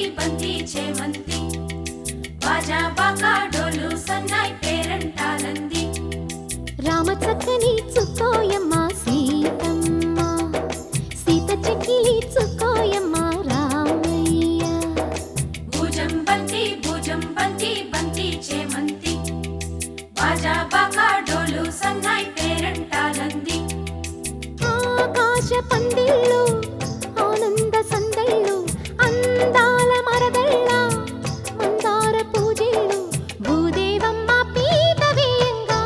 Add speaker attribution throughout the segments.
Speaker 1: బంతి చేమంతి బాజా బాకా డోలు సన్నాయి పేరంటాలంది
Speaker 2: రామ చక్కని చుక్కోయమ్మ సీతమ్మ సీత చెక్కిలి చుక్కోయమ్మ రామయ్య
Speaker 1: భుజం బంతి భుజం బంతి బంతి చేమంతి బాజా బాకా డోలు సన్నాయి పేరంటాలంది
Speaker 2: ఆకాశ పందిళ్ళు ఆనంద సందళ్ళు అందాల మరదళ్ళ మందార పూజలు భూదేవమ్మ పీత వేయంగా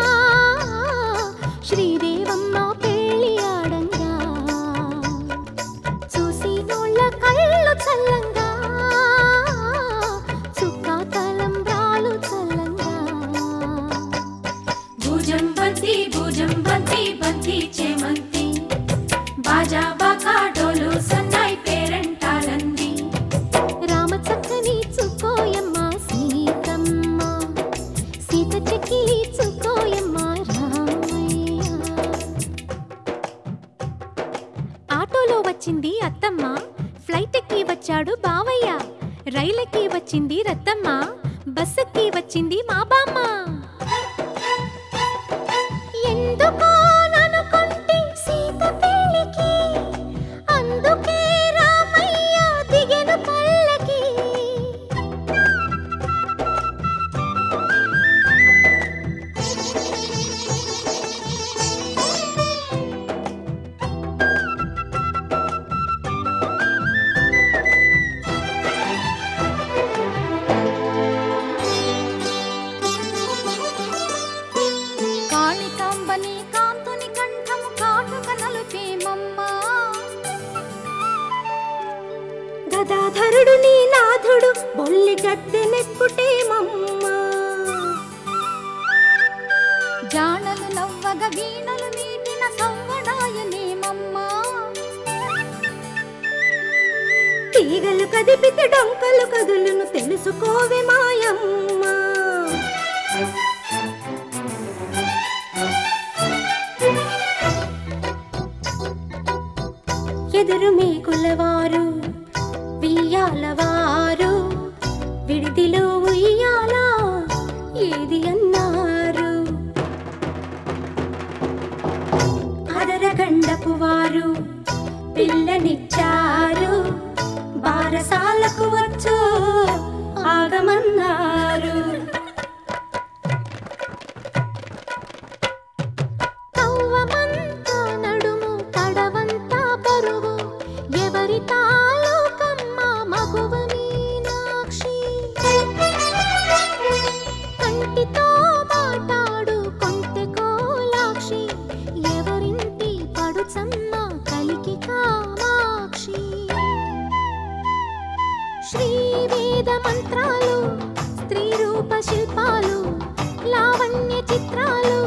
Speaker 2: శ్రీదేవమ్మ పెళ్ళి ఆడంగా చూసి నోళ్ళ కళ్ళు చల్లంగా చుక్క తలంబ్రాలు చల్లంగా
Speaker 1: భుజం బంతి భుజం బంతి బంతి చేమంతి బాజా బాకా డోలు సన్నాయి పేరంటాలంది
Speaker 2: రామ చక్కని చుక్కోయమ్మ సీతమ్మ సీత చెక్కిలి చుక్కోయమ్మ రామయ్య ఆటోలో వచ్చింది అత్తమ్మ ఫ్లైట్ ఎక్కి వచ్చాడు బావయ్య రైలెక్కి వచ్చింది రత్తమ్మ బస్సెక్కి వచ్చింది మా బామ్మ ఎందుకో ననుకుంటే సీత పెళ్ళికి అందుకే రామయ్య దిగెను పల్లకి కాళికాంబని కాంతుని కంఠము కాటుక నలుపేమమ్మా గదాధరుడు నీ నాథుడు బొల్లి గద్దెనెక్కుటేమమ్మా జానలు నవ్వగ వీణలు మీటిన సవ్వడాయనేమమ్మా తీగలు కదిపితే డొంకలు కదులును తెలుసుకోవే మాయమ్మా ఎదురు మేకులవారు వియ్యాలవారు విడిదిలో ఉయ్యాల ఏది అన్నారు అదరగండపు వారు పిల్లనిచ్చారు బారసాలకు వచ్చు ఆగమన్నారు కవ్వమంతా నడుము కడవంతా బరువు ఎవరి తాలూకమ్మ మగువ మీనాక్షి కంటితో మాటాడు కొంటె కోలాక్షి ఎవరింటి పడుచమ్మ కలికి కామాక్షి శ్రీవేద మంత్రాలు స్త్రీ రూప శిల్పాలు లావణ్య చిత్రాలు